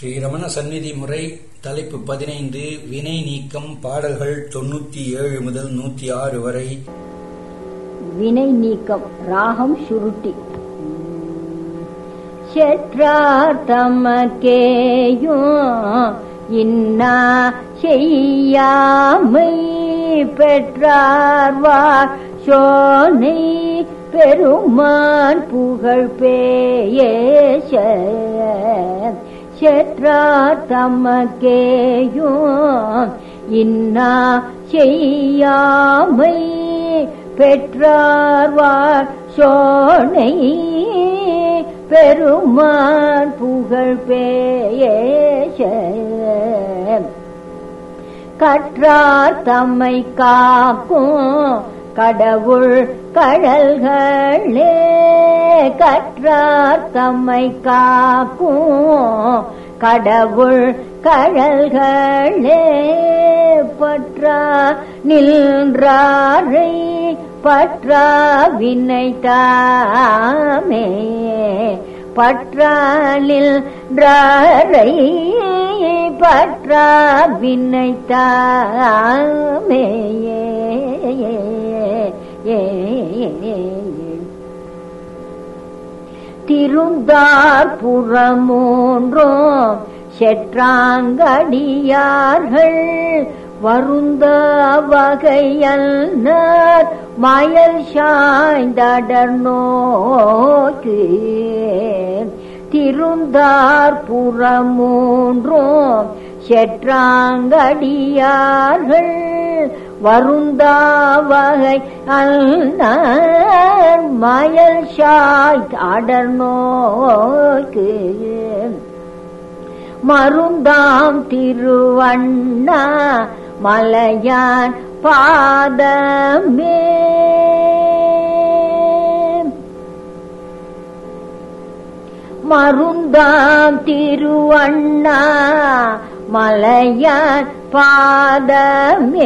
ஸ்ரீரமண சந்நிதி முறை தலைப்பு பதினைந்து வினை நீக்கம் பாடல்கள் தொண்ணூத்தி ஏழு முதல் நூத்தி ஆறு வரை வினை நீக்கம் ராகம் சுருட்டி செற்றார் தமக்கேயும் இன்னா செய்யாமை பெற்றார்வார் சோனை பெருமான் புகழ் பேயேச செற்றார் தமக்கேயும் இன்னா செய்யாமை பெற்றார்வார் சோனை பெருமான் புகழ் பேயேச கற்றார் தம்மை காக்கும் கடவுள் கடல்களே கற்றார் தம்மை காக்கும் கடவுள் கடல்களே பற்றா நின்றாரை பற்றா வினை தாமே பற்றாலில் ரை பற்றா வினை தாமே திருந்தார் புறமூன்றும் செற்றாங்கடியார்கள் வருந்த வகையல்னர் மயல் சாய்ந்தடர் நோக்கு திருந்தார் புறமூன்றும் செற்றாங்கடியார்கள் வருந்தா வகை அல்னர் மயல் சாய் அடர் நோக்கு மருந்தாம் திருவண்ணா மலையான் பாதமே மருந்தாம் திருவண்ணா மலையான் பாதமே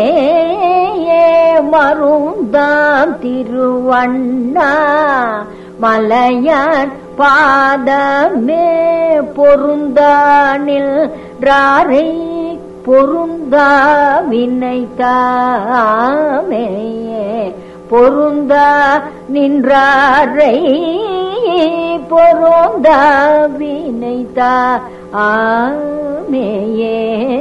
மருந்தாம் திருவண்ணா மலையான் பாதமே பொருந்தானில் ராரை பொருந்தா வினை தாமே பொருந்தா நின்றாரை பொருந்தா வினை தாமேயே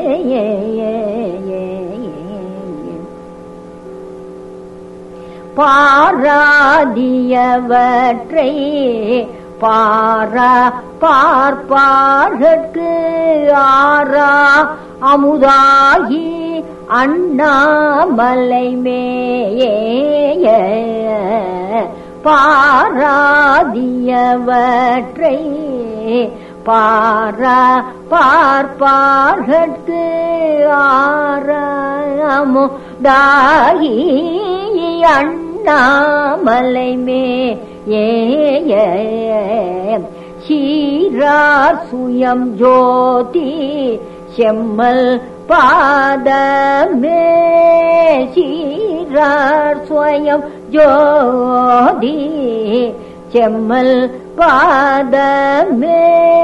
பாராதியவற்றை பாரா பார்ப்பார்கட்கு ஆரா அமுதாகி அண்ணாமலை மேய பாராதியவற்றை பாரா பார்ப்பார்கட்கு ஆராமுதாகி அண்ணாமலை மே ஏய சீரார் சுயம் ஜோதி செம்மல் பாதமே சீரார் சுயம் ஜோதி செம்மல் பாதமே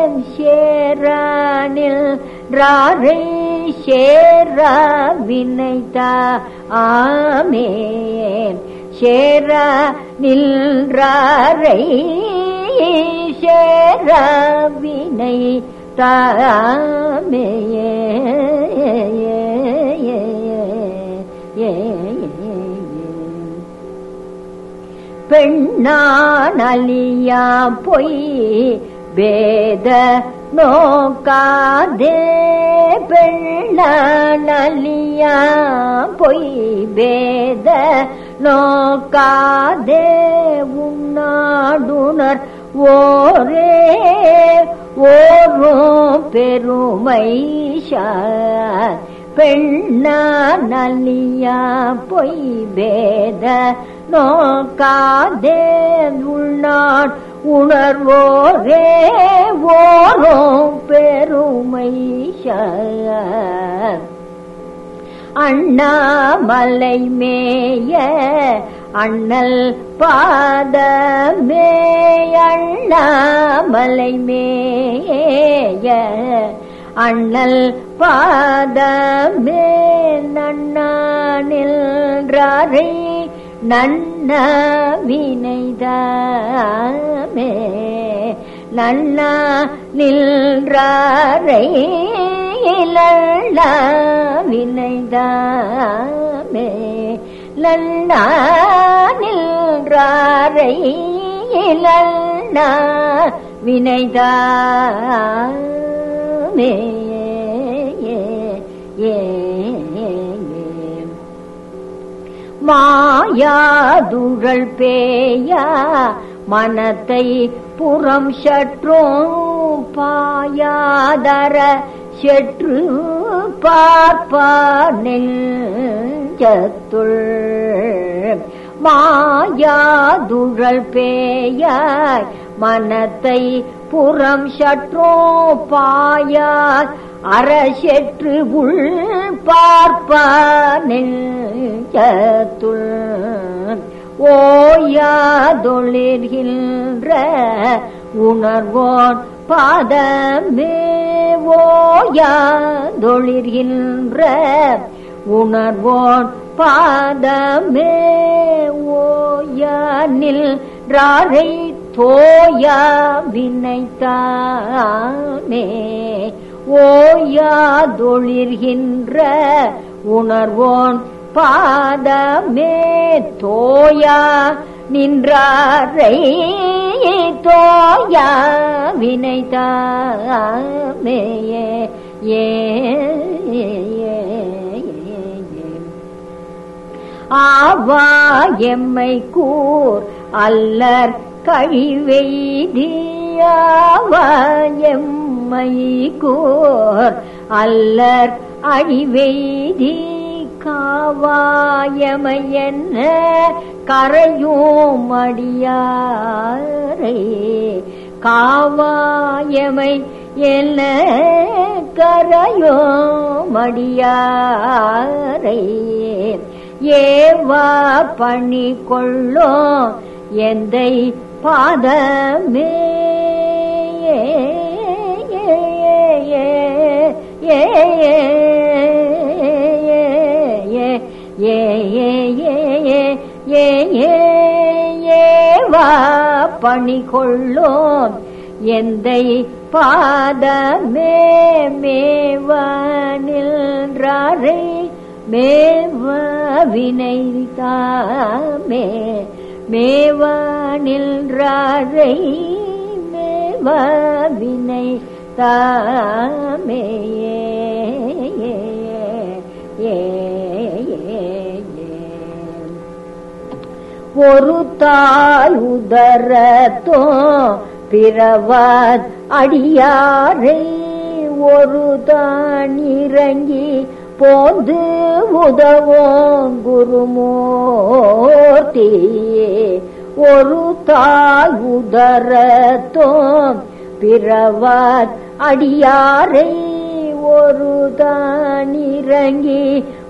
சேரானில் ராரை சேர வினைதா ஆமே சேர நின்றாரை சேர வினை தாமேயே பெண்ணானலியா பொய் வேத நோக்காதே பெண்ணானலியா பொய் வேத நோக்காதே உன்னாடுனர் ஓரே ஓரும் பெருமை பெண்ணானலியா பொய் வேத நோக்காதே உள்நாட் உணர்வோரே ஓரும் பெருமை அண்ணாமலை மேய அண்ணல் பாதமே அண்ணாமலை மேய அண்ணல் பாதமே நன்னா நின்றாரை நன்ன வினைதாமே நன்னா நின்றாரை லல்ல வினைதாமே லல்லா நின்றாரை லல்லா வினைதாமே ஏ ஏ மாயாதுழல் பேயா மனத்தை புறம் சற்றும் பாயாதர செற்று பார்ப்பார் நெஞ்சத்துள் மாயாதுழல் பேயாய் மனத்தை புறம் சற்றோ பாயார் அரசெற்று உள் பார்ப்பார் நெஞ்சத்துள் ஓயாதொழிர்கின்ற உணர்வோன் பாதமே ஓயாதொழிர்கின்ற உணர்வோன் பாதமே ஓயானில் ராரை தோயா வினைத்தானே ஓயாதொழிர்கின்ற உணர்வோன் பாதமே தோயா நின்றாரை தோயா வினைத்தாமே ஏ ஆவா எம்மை கூர் அல்லர் கழிவெய்தியாவா எம்மை கூர் அல்லர் அழிவெய்தி காவாயமை என்ன கரையும் அடியாரை காவாயமை என்ன கரையும் அடியாரை ஏவா பணி கொள்ளோ எந்தை பாதமே ஏ ஏ ஏ ஏ ஏவா பணி கொள்ளோம் எந்தை பாதமே மேவா நின்றாரை மேவ வினைதாமே மேவா நின்றாரை மேவ வினை தாமே ஏ ஒரு தாய் உதரத்தோ பிறவாத் அடியாரை ஒரு தான் இறங்கி போந்து உதவோம் குருமூர்த்தி ஒரு தாய் உதரத்தோம் பிறவாத் அடியாரை ஒரு தான் இறங்கி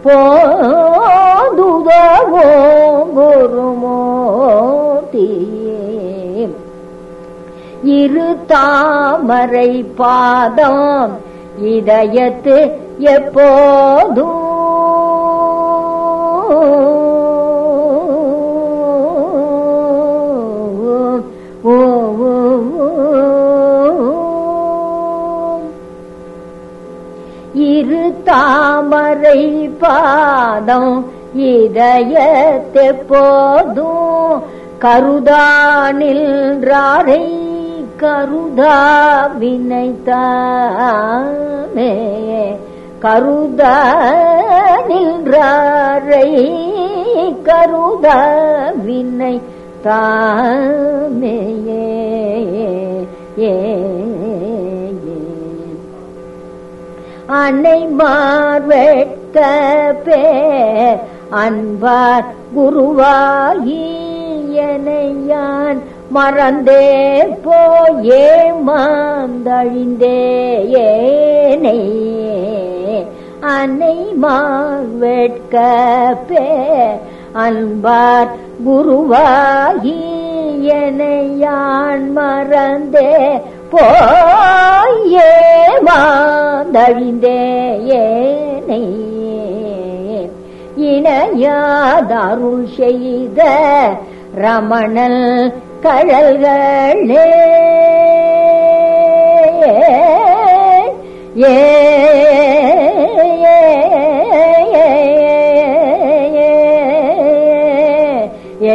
போதுதவோம் குருமூர்த்தி இரு தாமரை பாதம் இதயத்து எப்போதும் ஓ, ஓ, ஓ. இரு தாமரை பாதம் இதயத்தை போதும் கருதா நின்றாரை கருதா வினைத்தாமே கருதா நின்றாரை கருதா வினை தாமே ஏ அன்னை மார்வெட்க பேர் அன்பார் குருவாயி எனையான் மறந்தே போயே மாந்தழிந்தே ஏனை அன்னை மார்வெட்க பேர் அன்பார் குருவாகி எனையான் மறந்தே போயே மாந்தழிந்தே ஏனை இணையாதருள் செய்த ரமணல் கழல்களே ஏ ஏ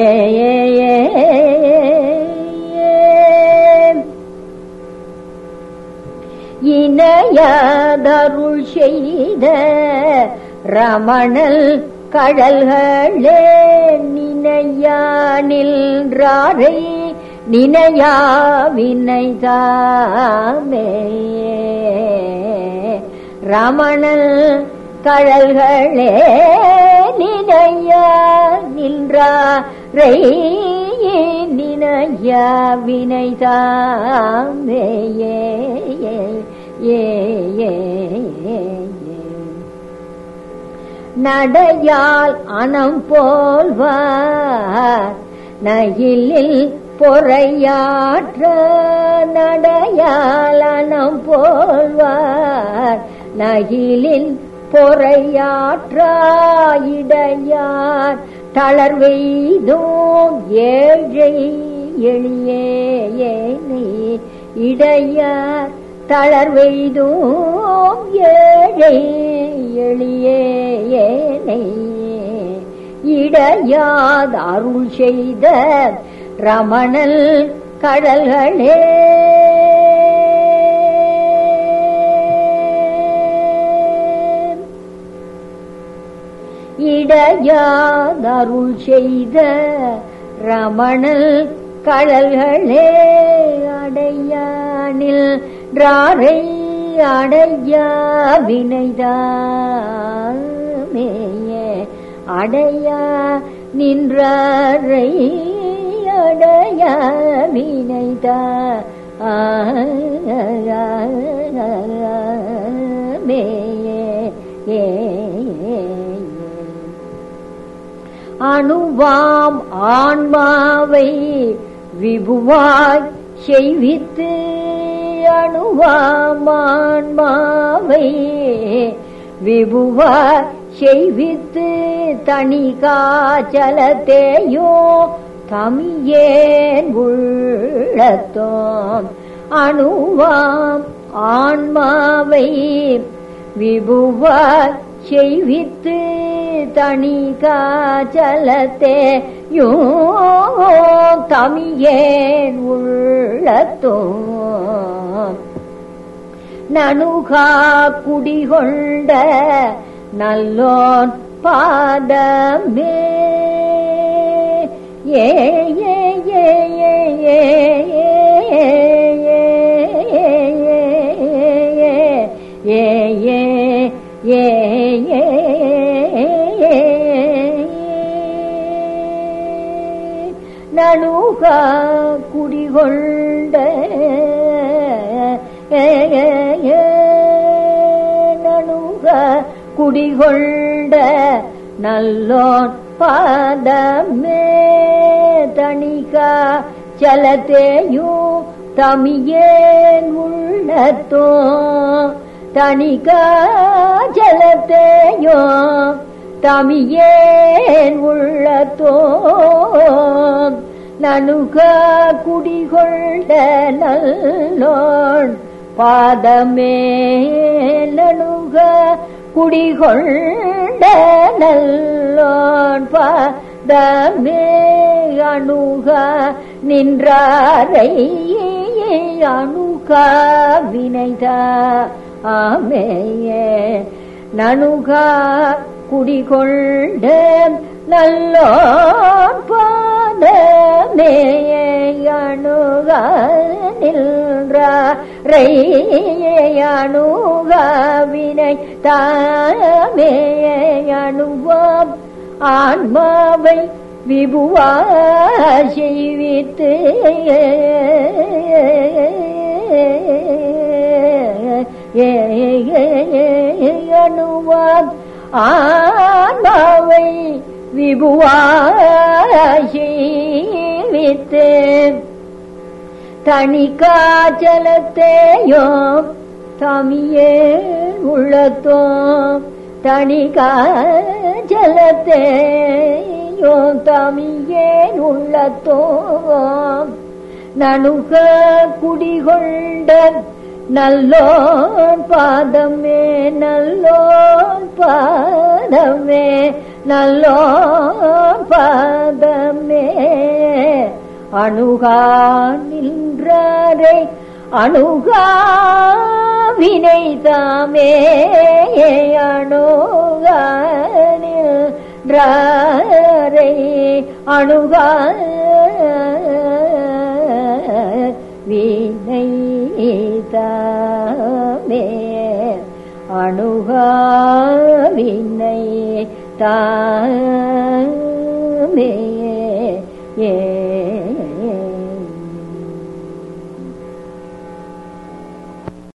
இணையதருள் செய்த ரமணல் கடல்களே நினையா நின்றாரை நினையா வினைதாமே ரமணல் கடல்களே நினையா நின்றாரை நினையா வினைதாமே ஏ ஏ ஏ ஏ நடையால் அனம் போல்வார் நயிலில் பொறையாற்ற நடையால் அனம் போல்வார் நயிலில் பொறையாற்றாயிடையார் தளர்வெய்தோம் ஏழை எளியே இடையார் தளர்வெய்தோம் ஏழை எளியே இடையாத அருள் செய்த ரமணல் கடல்களே இடையாத அருள் செய்த ரமணல் கடல்களே அடையானில் ராரை அடையா வினைதாமேய அடையா நின்றாரை அடையா வினைதா மேயே அணுவாம் ஆன்மாவை விபுவாய் செய்வித்து அணுவாம் ஆன்மாவை விபுவாய் செய்வித்து தனி காச்சலத்தேயோ தமியேன் உள்ளத்தோம் அணுவாம் ஆன்மாவை விபுவாய் செய்வித்து தனி காச்சலத்தே யோ தமியேன் உள்ளத்தோ நனுகா குடிகொண்ட நல்லோன் பாதமே ஏ ஏ ஏ ஏ ஏ ஏ ஏ ஏ நனுக குடிகொண்ட நனுக குடிகொண்ட நல்லோன் பாதமே தணிகா சலத்தேயும் தமியேன் உள்ளத்தோ தணிகா ஜலத்தேயோ தமியேன் உள்ளத்தோ நனுக குடிகொண்ட நல்லோன் பாதமே நனுக குடிகொண்ட நல்லோன் பாதமே அணுக நின்றாரை அணுக வினைதா ஆமேயே நனுகா குடிகொண்ட நல்லோன் பாதமே அணுக நின்றாரை அணுக வினை தாமே அணுவாம் ஆன்மாவை விபுவா செய்வித்து அணுவாம் ஆன்மாவை விபுவா செய்வித்து தணிகாச்சலத்தேயோம் தமியே உள்ளத்தோம் தணிகாச்சலத்தேயோம் தமியே உள்ளத்தோம் நணுக குடிகொண்ட நல்லோன் பாதமே நல்லோன் பாதமே நல்லோன் பாதமே அணுகா நின்றாரை அணுகா வினை தாமே அணுகா நின்றாரை அணுகா வினை தாமே அணுகா வினை தாமே ஏ